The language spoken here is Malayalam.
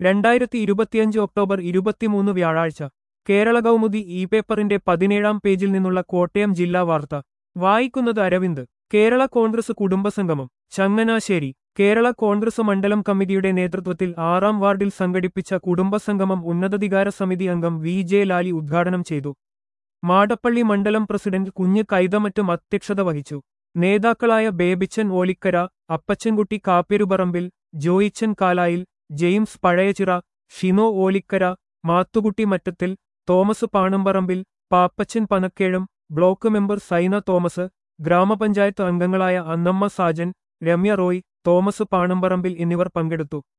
രണ്ടായിരത്തി ഇരുപത്തിയഞ്ച് ഒക്ടോബർ ഇരുപത്തിമൂന്ന് വ്യാഴാഴ്ച കേരള കൗമുദി ഇ പേപ്പറിന്റെ പതിനേഴാം പേജിൽ നിന്നുള്ള കോട്ടയം ജില്ലാ വാർത്ത വായിക്കുന്നത് അരവിന്ദ് കേരള കോൺഗ്രസ് കുടുംബസംഗമം ചങ്ങനാശ്ശേരി കേരള കോൺഗ്രസ് മണ്ഡലം കമ്മിറ്റിയുടെ നേതൃത്വത്തിൽ ആറാം വാർഡിൽ സംഘടിപ്പിച്ച കുടുംബസംഗമം ഉന്നതാധികാര സമിതി അംഗം വി ജെ ലാലി ഉദ്ഘാടനം ചെയ്തു മാടപ്പള്ളി മണ്ഡലം പ്രസിഡന്റ് കുഞ്ഞ് കൈതമറ്റും അധ്യക്ഷത വഹിച്ചു നേതാക്കളായ ബേബിച്ചൻ ഓലിക്കര അപ്പച്ചൻകുട്ടി കാപ്പെരുപറമ്പിൽ ജോയിച്ചൻ കാലായിൽ ജെയിംസ് പഴയചിറ ഷിനോ ഓലിക്കര മാത്തുകുട്ടി മറ്റത്തിൽ തോമസ് പാണമ്പറമ്പിൽ പാപ്പച്ചൻ പനക്കേഴും ബ്ലോക്ക് മെമ്പർ സൈന തോമസ് ഗ്രാമപഞ്ചായത്ത് അംഗങ്ങളായ അന്നമ്മ സാജൻ രമ്യ റോയ് തോമസ് പാണമ്പറമ്പിൽ എന്നിവർ പങ്കെടുത്തു